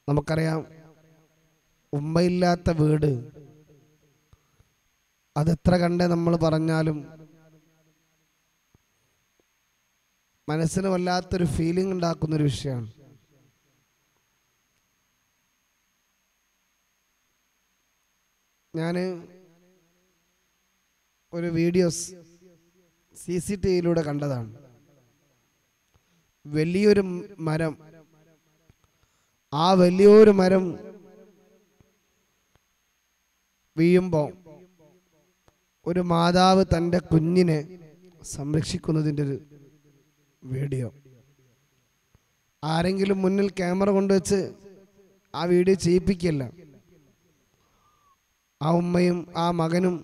നമുക്കറിയാം ഉമ്മയില്ലാത്ത വീട് അതെത്ര കണ്ടേ നമ്മൾ പറഞ്ഞാലും മനസ്സിന് വല്ലാത്തൊരു ഫീലിംഗ് ഉണ്ടാക്കുന്ന ഒരു വിഷയമാണ് ഞാൻ ഒരു വീഡിയോസ് സി സി ടി വിയിലൂടെ കണ്ടതാണ് വലിയൊരു മരം ആ വലിയൊരു മരം വീഴുമ്പോൾ ഒരു മാതാവ് തൻ്റെ കുഞ്ഞിനെ സംരക്ഷിക്കുന്നതിൻ്റെ ഒരു വീഡിയോ ആരെങ്കിലും മുന്നിൽ ക്യാമറ കൊണ്ടുവച്ച് ആ വീഡിയോ ചെയ്യിപ്പിക്കില്ല ആ ഉമ്മയും ആ മകനും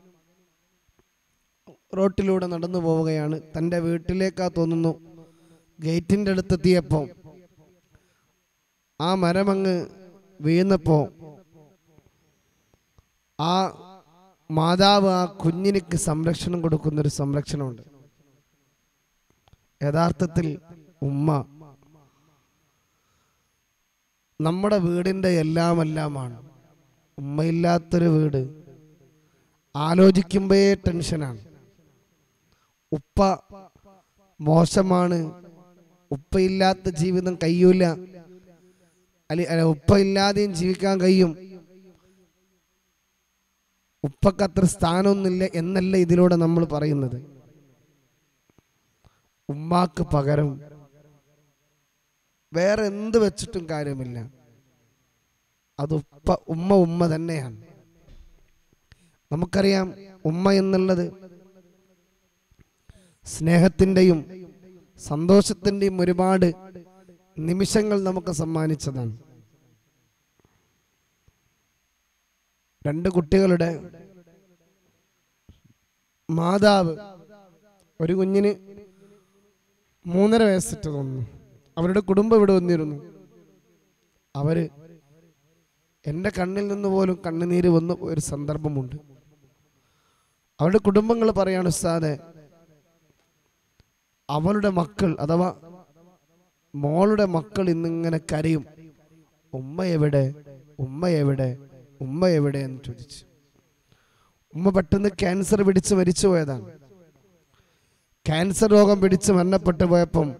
റോട്ടിലൂടെ നടന്നു പോവുകയാണ് തൻ്റെ വീട്ടിലേക്കാ തോന്നുന്നു ഗേറ്റിൻ്റെ അടുത്തെത്തിയപ്പോൾ ആ മരമങ്ങ് വീഴുന്നപ്പോൾ ആ മാതാവ് ആ കുഞ്ഞിനിക്ക് സംരക്ഷണം കൊടുക്കുന്നൊരു സംരക്ഷണമുണ്ട് യഥാർത്ഥത്തിൽ ഉമ്മ നമ്മുടെ വീടിൻ്റെ എല്ലാം എല്ലാമാണ് ഉമ്മയില്ലാത്തൊരു വീട് ആലോചിക്കുമ്പോഴേ ടെൻഷനാണ് ഉപ്പ മോശമാണ് ഉപ്പയില്ലാത്ത ജീവിതം കഴിയൂല അല്ലെ അല്ല, ഉപ്പ ഇല്ലാതെയും ജീവിക്കാൻ കഴിയും ഉപ്പക്ക് അത്ര സ്ഥാനമൊന്നുമില്ല എന്നല്ല ഇതിലൂടെ നമ്മൾ പറയുന്നത് ഉമ്മാക്ക് പകരം വേറെ എന്ത് വെച്ചിട്ടും കാര്യമില്ല അത് ഉപ്പ ഉമ്മ ഉമ്മ തന്നെയാണ് നമുക്കറിയാം ഉമ്മ എന്നുള്ളത് സ്നേഹത്തിൻ്റെയും സന്തോഷത്തിൻ്റെയും ഒരുപാട് നിമിഷങ്ങൾ നമുക്ക് സമ്മാനിച്ചതാണ് രണ്ട് കുട്ടികളുടെ മാതാവ് ഒരു കുഞ്ഞിന് മൂന്നര വയസ്സിട്ട് തോന്നുന്നു അവരുടെ കുടുംബം ഇവിടെ വന്നിരുന്നു അവര് എൻ്റെ കണ്ണിൽ നിന്ന് പോലും കണ്ണുനീര് വന്ന ഒരു സന്ദർഭമുണ്ട് അവരുടെ കുടുംബങ്ങൾ പറയാണ് ഉസ്താദെ അവളുടെ മക്കൾ അഥവാ മോളുടെ മക്കൾ ഇന്നിങ്ങനെ കരയും ഉമ്മ എവിടെ ഉമ്മ എവിടെ ഉമ്മ എവിടെ എന്ന് ചോദിച്ചു ഉമ്മ പെട്ടെന്ന് ക്യാൻസർ പിടിച്ച് മരിച്ചു പോയതാണ് ക്യാൻസർ രോഗം പിടിച്ച് മരണപ്പെട്ടു പോയപ്പം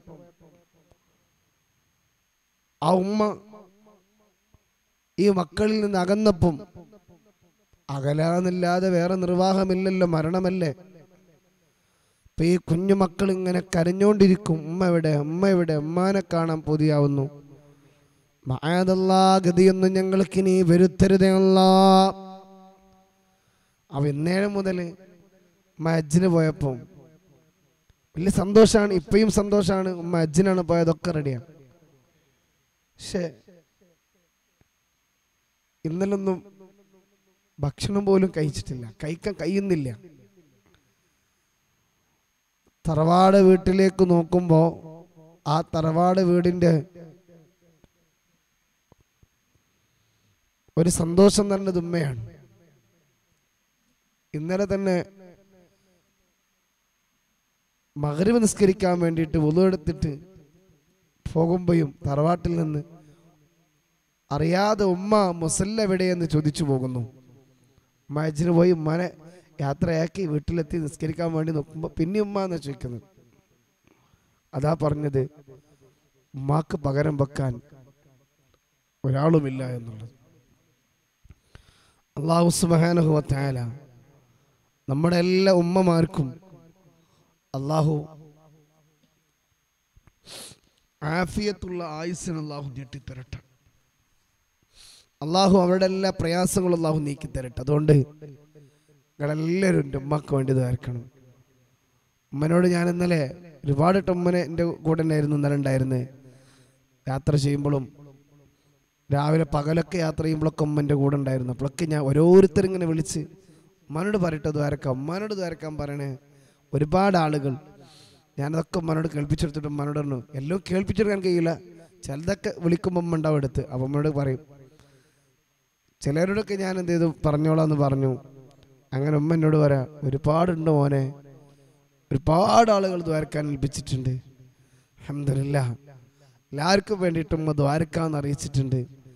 ആ ഉമ്മ ഈ മക്കളിൽ നിന്ന് അകന്നപ്പം അകലാന്നില്ലാതെ വേറെ നിർവാഹമില്ലല്ലോ മരണമല്ലേ ഇപ്പൊ ഈ കുഞ്ഞു മക്കൾ ഇങ്ങനെ കരഞ്ഞോണ്ടിരിക്കും ഉമ്മ എവിടെ ഉമ്മ എവിടെ ഉമ്മാനെ കാണാൻ പൊതിയാവുന്നു മായതല്ലാ ഗതിയൊന്നും ഞങ്ങൾക്ക് ഇനി വരുത്തരുതേ അല്ലാ അവ ഇന്നേരം മുതൽ ഉമ്മ ഹജ്ജിന് പോയപ്പം വലിയ സന്തോഷമാണ് ഇപ്പയും സന്തോഷമാണ് ഉമ്മ ഹജ്ജിനാണ് പോയതൊക്കെ റെഡിയാണ് പക്ഷേ ഇന്നലൊന്നും ഭക്ഷണം പോലും കഴിച്ചിട്ടില്ല കഴിക്കാൻ കഴിയുന്നില്ല തറവാട് വീട്ടിലേക്ക് നോക്കുമ്പോൾ ആ തറവാട് വീടിൻ്റെ ഒരു സന്തോഷം തന്നെ ഉമ്മയാണ് ഇന്നലെ തന്നെ മകരവ് നിസ്കരിക്കാൻ വേണ്ടിയിട്ട് ഉളു എടുത്തിട്ട് പോകുമ്പോഴും തറവാട്ടിൽ നിന്ന് അറിയാതെ ഉമ്മ മുസല്ല എവിടെയെന്ന് ചോദിച്ചു പോകുന്നു ഉമ്മ ഹജ്ജിന് പോയി ഉമ്മാനെ യാത്രയാക്കി വീട്ടിലെത്തി നിസ്കരിക്കാൻ വേണ്ടി നോക്കുമ്പോൾ പിന്നെ ഉമ്മ എന്നാ ചോദിക്കുന്നത് അതാ പറഞ്ഞത് ഉമ്മാക്ക് പകരം വെക്കാൻ ഒരാളുമില്ല എന്നുള്ളത് അള്ളാഹു സുബാനുഹുവത്തായാല നമ്മുടെ എല്ലാ ഉമ്മമാർക്കും അള്ളാഹു ആഫിയത്തുള്ള ആയുസ്സിന് അള്ളാഹു നീട്ടിത്തരട്ടെ അള്ളാഹു അവരുടെ എല്ലാ പ്രയാസങ്ങളും അള്ളാഹു നീക്കി തരട്ടെ അതുകൊണ്ട് നിങ്ങളെല്ലാവരും എൻ്റെ ഉമ്മക്ക് വേണ്ടി ഇതായിരിക്കണം ഉമ്മനോട് ഞാൻ ഇന്നലെ ഒരുപാട് വട്ടം ഉമ്മനെ എൻ്റെ കൂടെ തന്നെയായിരുന്നു ഇന്നലെ ഉണ്ടായിരുന്നത് യാത്ര ചെയ്യുമ്പോഴും രാവിലെ പകലൊക്കെ യാത്ര ചെയ്യുമ്പോഴൊക്കെ ഉമ്മൻ്റെ കൂടെ ഉണ്ടായിരുന്നു അപ്പോഴൊക്കെ ഞാൻ ഓരോരുത്തരിങ്ങനെ വിളിച്ച് ഉമ്മാനോട് പറയട്ടെ ദ്വാരക്കാം ഉമ്മാനോട് ദ്വാരക്കാൻ പറയണേ ഒരുപാട് ആളുകൾ ഞാനതൊക്കെ ഉമ്മാനോട് കേൾപ്പിച്ചെടുത്തിട്ട് ഉമ്മാനോട് പറഞ്ഞു എല്ലാം കേൾപ്പിച്ചെടുക്കാൻ കഴിയില്ല ചിലതൊക്കെ വിളിക്കുമ്പോൾ ഉമ്മ ഉണ്ടാവും എടുത്ത് അപ്പം ഉമ്മയോട് പറയും ചിലരോടൊക്കെ ഞാൻ എന്ത് ചെയ്തു പറഞ്ഞോളാം എന്ന് പറഞ്ഞു അങ്ങനെ ഉമ്മ എന്നോട് പറയാ ഒരുപാടുണ്ട് മോനെ ഒരുപാട് ആളുകൾ ദ്വാരക്കാൻ ഏൽപ്പിച്ചിട്ടുണ്ട് അഹമ്മദില്ല എല്ലാവർക്കും വേണ്ടിയിട്ട് ഉമ്മ ദ്വാരക്കാന്ന് അറിയിച്ചിട്ടുണ്ട്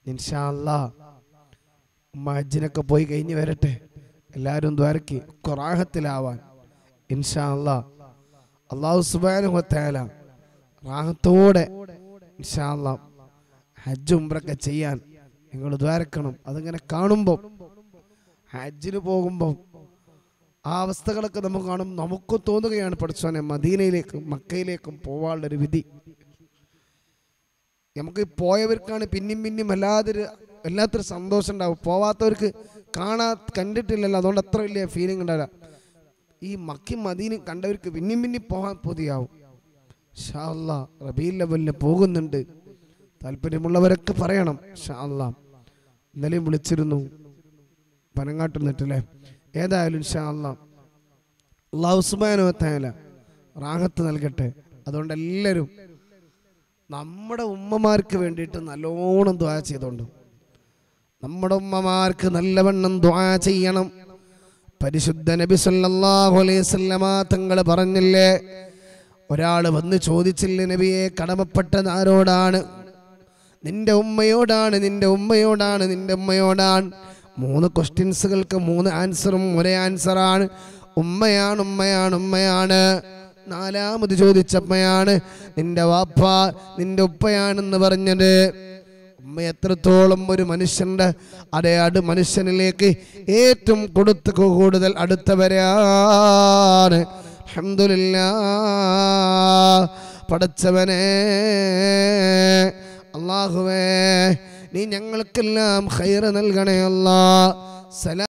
ഇൻഷാ അല്ലാ ഉമ്മ ഹജ്ജിനൊക്കെ പോയി കഴിഞ്ഞ് വരട്ടെ എല്ലാവരും ദ്വാരക്ക് റാഹത്തിലാവാൻ ഇൻഷാ അല്ലാ അള്ളാഹു സുബാനുഹത്തേല റാഹത്തോടെ ഇൻഷാ അല്ലാ ഹജ്ജ് ഉംറൊക്കെ ചെയ്യാൻ നിങ്ങൾ ദ്വാരക്കണം അതിങ്ങനെ കാണുമ്പോൾ ഹജ്ജിന് പോകുമ്പോൾ ആ അവസ്ഥകളൊക്കെ നമുക്ക് കാണും നമുക്ക് തോന്നുകയാണ് പഠിച്ചോനെ മദീനയിലേക്കും മക്കയിലേക്കും പോവാനുള്ള ഒരു വിധി നമുക്ക് ഈ പോയവർക്കാണ് പിന്നെയും പിന്നെയും വല്ലാതൊരു വല്ലാത്തൊരു സന്തോഷം ഉണ്ടാവും പോവാത്തവർക്ക് കാണാ കണ്ടിട്ടില്ലല്ലോ അതുകൊണ്ട് അത്ര വലിയ ഫീലിംഗ് ഉണ്ടാവില്ല ഈ മക്കി മദീനും കണ്ടവർക്ക് പിന്നെയും പിന്നെയും പോകാൻ പൊതിയാവും ഷാ അല്ലാ റബീൽ ലെവലിന് പോകുന്നുണ്ട് താല്പര്യമുള്ളവരൊക്കെ പറയണം ഷാ അല്ലാ ഇന്നലെയും വിളിച്ചിരുന്നു പനങ്ങാട്ട് നിന്നിട്ടല്ലേ ഏതായാലും ഷാ അല്ലാ അള്ളാഹു സുബാനുവത്തായാല റാഹത്ത് നൽകട്ടെ അതുകൊണ്ട് എല്ലാവരും നമ്മുടെ ഉമ്മമാർക്ക് വേണ്ടിയിട്ട് നല്ലോണം ദ്വാ ചെയ്തോണ്ട് നമ്മുടെ ഉമ്മമാർക്ക് നല്ലവണ്ണം ദ്വാ ചെയ്യണം പരിശുദ്ധ നബി സല്ലല്ലാഹു അലൈഹി വസല്ലമ തങ്ങൾ പറഞ്ഞില്ലേ ഒരാൾ വന്ന് ചോദിച്ചില്ലേ നബിയെ കടമപ്പെട്ടത് ആരോടാണ് നിന്റെ ഉമ്മയോടാണ് നിന്റെ ഉമ്മയോടാണ് നിന്റെ ഉമ്മയോടാണ് മൂന്ന് ക്വസ്റ്റ്യൻസുകൾക്ക് മൂന്ന് ആൻസറും ഒരേ ആൻസറാണ് ഉമ്മയാണ് ഉമ്മയാണ് ഉമ്മയാണ് നാലാമത് ചോദിച്ചമ്മയാണ് നിന്റെ വാപ്പ നിന്റെ ഉപ്പയാണെന്ന് പറഞ്ഞത് ഉമ്മ എത്രത്തോളം ഒരു മനുഷ്യന്റെ അതേ അടു മനുഷ്യനിലേക്ക് ഏറ്റവും കൊടുത്ത് കൂടുതൽ അടുത്തവരാണ് അൽഹംദുലില്ലാ പടച്ചവനെ അള്ളാഹുവേ നീ ഞങ്ങൾക്കെല്ലാം ഖൈറ് നൽകണേ അല്ലാ സലാം